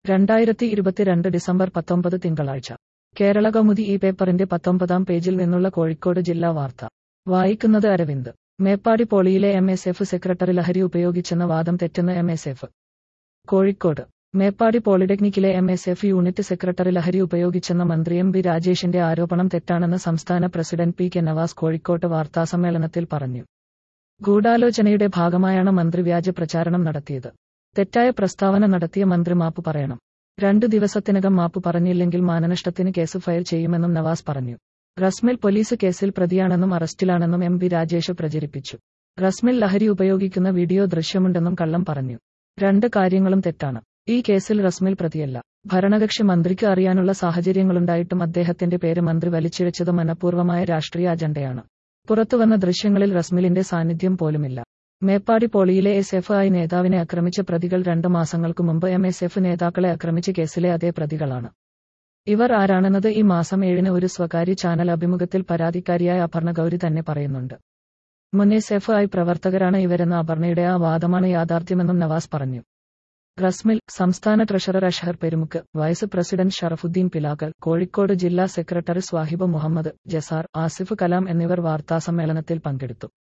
രണ്ടായിരത്തി ഇരുപത്തിരണ്ട് ഡിസംബർ പത്തൊമ്പത് തിങ്കളാഴ്ച കേരള കൗമുദി ഈ പേപ്പറിന്റെ പത്തൊമ്പതാം പേജിൽ നിന്നുള്ള കോഴിക്കോട് ജില്ലാ വാർത്ത വായിക്കുന്നത് അരവിന്ദ് മേപ്പാടി പോളിയിലെ എം എസ് എഫ് സെക്രട്ടറി ലഹരി ഉപയോഗിച്ചെന്ന വാദം തെറ്റെന്ന് M S F Kozhikode Meppadi പോളിടെക്നിക്കിലെ M S F unit secretary ലഹരി ഉപയോഗിച്ചെന്ന മന്ത്രി എം ബി രാജേഷിന്റെ ആരോപണം തെറ്റാണെന്ന് സംസ്ഥാന പ്രസിഡന്റ് പി കെ നവാസ് കോഴിക്കോട്ട് വാർത്താസമ്മേളനത്തിൽ പറഞ്ഞു ഗൂഢാലോചനയുടെ ഭാഗമായാണ് മന്ത്രി വ്യാജ പ്രചാരണം നടത്തിയത് തെറ്റായ പ്രസ്താവന നടത്തിയ മന്ത്രി മാപ്പ് പറയണം രണ്ടു ദിവസത്തിനകം മാപ്പ് പറഞ്ഞില്ലെങ്കിൽ മാനനഷ്ടത്തിന് കേസ് ഫയൽ ചെയ്യുമെന്നും നവാസ് പറഞ്ഞു റസ്മിൽ പോലീസ് കേസിൽ പ്രതിയാണെന്നും അറസ്റ്റിലാണെന്നും എം ബി രാജേഷ് പ്രചരിപ്പിച്ചു റസ്മിൽ ലഹരി ഉപയോഗിക്കുന്ന വീഡിയോ ദൃശ്യമുണ്ടെന്നും കള്ളം പറഞ്ഞു രണ്ട് കാര്യങ്ങളും തെറ്റാണ് ഈ കേസിൽ റസ്മിൽ പ്രതിയല്ല ഭരണകക്ഷി മന്ത്രിക്ക് അറിയാനുള്ള സാഹചര്യങ്ങളുണ്ടായിട്ടും അദ്ദേഹത്തിന്റെ പേര് മന്ത്രി വലിച്ചിഴച്ചത് മനഃപൂർവ്വമായ രാഷ്ട്രീയ അജണ്ടയാണ് പുറത്തുവന്ന ദൃശ്യങ്ങളിൽ റസ്മിലിന്റെ സാന്നിധ്യം പോലുമില്ല മേപ്പാടി പോളിയിലെ എസ് എഫ് ഐ നേതാവിനെ ആക്രമിച്ച പ്രതികൾ രണ്ടു മാസങ്ങൾക്കു മുമ്പ് എം എസ് എഫ് നേതാക്കളെ ആക്രമിച്ച കേസിലെ അതേ പ്രതികളാണ് ഇവർ ആരാണെന്നത് ഈ മാസം ഏഴിന് ഒരു സ്വകാര്യ ചാനൽ അഭിമുഖത്തിൽ പരാതിക്കാരിയായ അപർണ ഗൗരി തന്നെ പറയുന്നുണ്ട് മുൻ എസ് എഫ് ഐ പ്രവർത്തകരാണ് ഇവരെന്ന അപർണയുടെ ആ വാദമാണ് യാഥാർത്ഥ്യമെന്നും നവാസ് പറഞ്ഞു റസ്മിൽ സംസ്ഥാന treasurer Ashahar Perumukku vice president Sharafudheen Pilakkal Kozhikode ജില്ലാ സെക്രട്ടറി സ്വാഹിബ് മുഹമ്മദ് ജസാർ ആസിഫ് കലാം എന്നിവർ വാർത്താസമ്മേളനത്തിൽ പങ്കെടുത്തു